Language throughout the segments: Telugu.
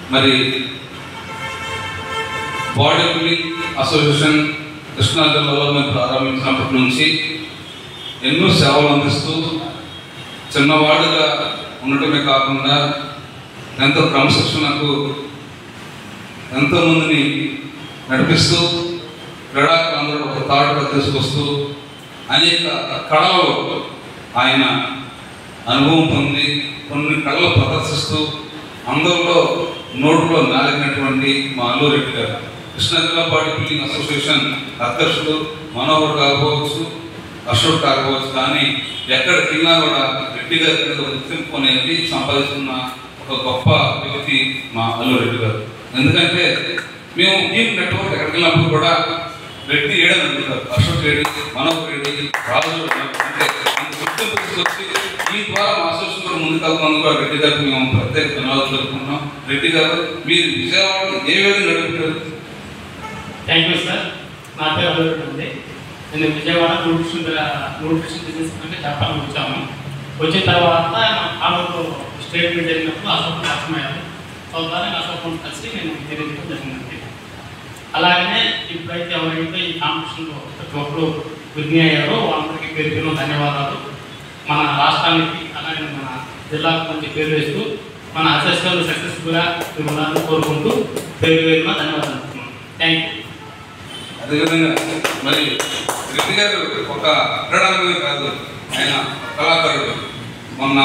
మరి బాడీ బిల్డింగ్ అసోసియేషన్ కృష్ణా జిల్లాలో మేము ప్రారంభించినప్పటి నుంచి ఎన్నో సేవలు అందిస్తూ చిన్నవాడుగా ఉండటమే కాకుండా ఎంతో క్రమశిక్షణకు ఎంతోమందిని నడిపిస్తూ క్రీడాకారులందరూ ఒక తాటుగా తీసుకొస్తూ అనేక కళలు ఆయన అనుభవం పొంది కొన్ని కళలు ప్రదర్శిస్తూ అందరిలో నోటులో నాలిగినటువంటి మా అల్లూరెడ్డి గారు కృష్ణా జిల్లా బాడీ బిల్డింగ్ అసోసియేషన్ అధ్యక్షుడు మనోహర్ కాకపోవచ్చు అశోక్ కాకపోవచ్చు కానీ ఎక్కడికి వెళ్ళినా కూడా రెడ్డి గారి మీద గుర్తింపు అనేది సంపాదిస్తున్న ఒక గొప్ప వ్యక్తి మా అల్లురెడ్డి గారు ఎందుకంటే మేము టీం నెట్వర్క్ ఎక్కడికి వెళ్ళినప్పుడు కూడా రెడ్డి ఏడని అడుగుతారు అశోక్ రెడ్డి మనోహర్ రెడ్డి రాజు అంటే అంత గుర్తింపు తీసుకొచ్చి ఈ ద్వారా మా అసోసియేషన్ కూడా ముందుకు వెళ్తున్నందుకు కూడా రెడ్డి గారికి మేము ప్రత్యేక ధన్యవాదాలు జరుపుకుంటున్నాం రెడ్డి గారు మీరు విజయవాడ ఏ విధంగా నడుపుతారు థ్యాంక్ యూ సార్ నా పేరు అల్లుడు ఉంది నేను విజయవాడ న్యూట్రిషన్ న్యూట్రిషన్ బిజినెస్ అంటే చెప్పాలని వచ్చాము వచ్చిన తర్వాత ఆమెతో స్టేట్ మీట్ జరిగినప్పుడు అశోక్ పరిచయమయ్యారు సో ద్వారా అశోక్ కలిసి నేను తెలియజేయడం జరిగిందండి అలాగనే ఇప్పుడైతే ఎవరైతే ఈ కాంపిటీషన్లో ప్రతి ఒక్కరు విజ్ఞ అయ్యారో వాళ్ళందరికీ పేరు పేరు ధన్యవాదాలు మన రాష్ట్రానికి అలాగే మన జిల్లాకు మంచి పేరు వేస్తూ మన అసెస్మెంట్ సక్సెస్ఫుల్గా ఉండాలని కోరుకుంటూ పేరు పేరున ధన్యవాదాలు థ్యాంక్ యూ అదేవిధంగా మరి రెడ్డి గారు ఒక క్రీడాంగమే కాదు ఆయన కళాకారుడు మొన్న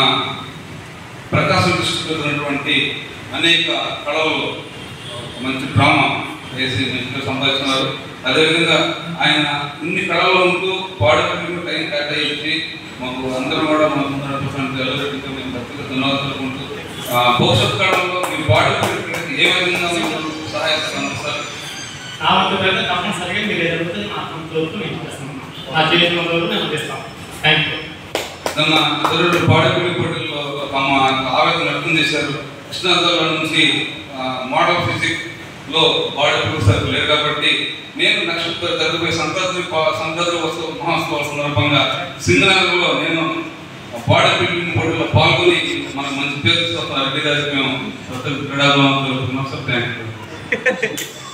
ప్రకాశం డిస్ట్రిక్ట్లో ఉన్నటువంటి అనేక కళలు మంచి డ్రామా వేసి మంచిగా సంపాదిస్తున్నారు అదేవిధంగా ఆయన ఇన్ని కళలు ఉంటూ పాడుకుంటూ టైం కేటాయించి మాకు అందరూ కూడా మాకు ఉన్నటువంటి ఎల్లరెడ్డితో మేము ప్రత్యేక ధన్యవాదాలు తెలుపుకుంటూ ఆ, భవిష్యత్ కాలంలో మీ బాడీ ఏ విధంగా మేము సహాయపడుతున్నాం సార్ నా వంతు ప్రయత్నం తప్పనిసరిగా మీరు ఏదైతే నా వంతు వరకు నేను చేస్తాను నా చేసిన వరకు నేను చేస్తాను థ్యాంక్ యూ నిన్న ఇతరులు బాడీబిల్డింగ్ పోటీల్లో తమ ఆవేదన వ్యక్తం చేశారు కృష్ణా జిల్లా నుంచి ఆ, మోడల్ ఫిజిక్ లో బాడీ బిల్డింగ్ సరుకు లేరు కాబట్టి నేను నెక్స్ట్ జరుగుతున్న సంక్రాంతి ప- సంక్రాంతి వస్తు మహోత్సవాల సందర్భంగా సింగనగర్లో నేను బాడీ బిల్డింగ్ పోటీలో పాల్గొని మనకు మంచి పేరు తీసుకొస్తున్న రెడ్డి గారికి మేము ప్రతి క్రీడాభిమానులు తెలుపుతున్నాం సార్ థ్యాంక్ యూ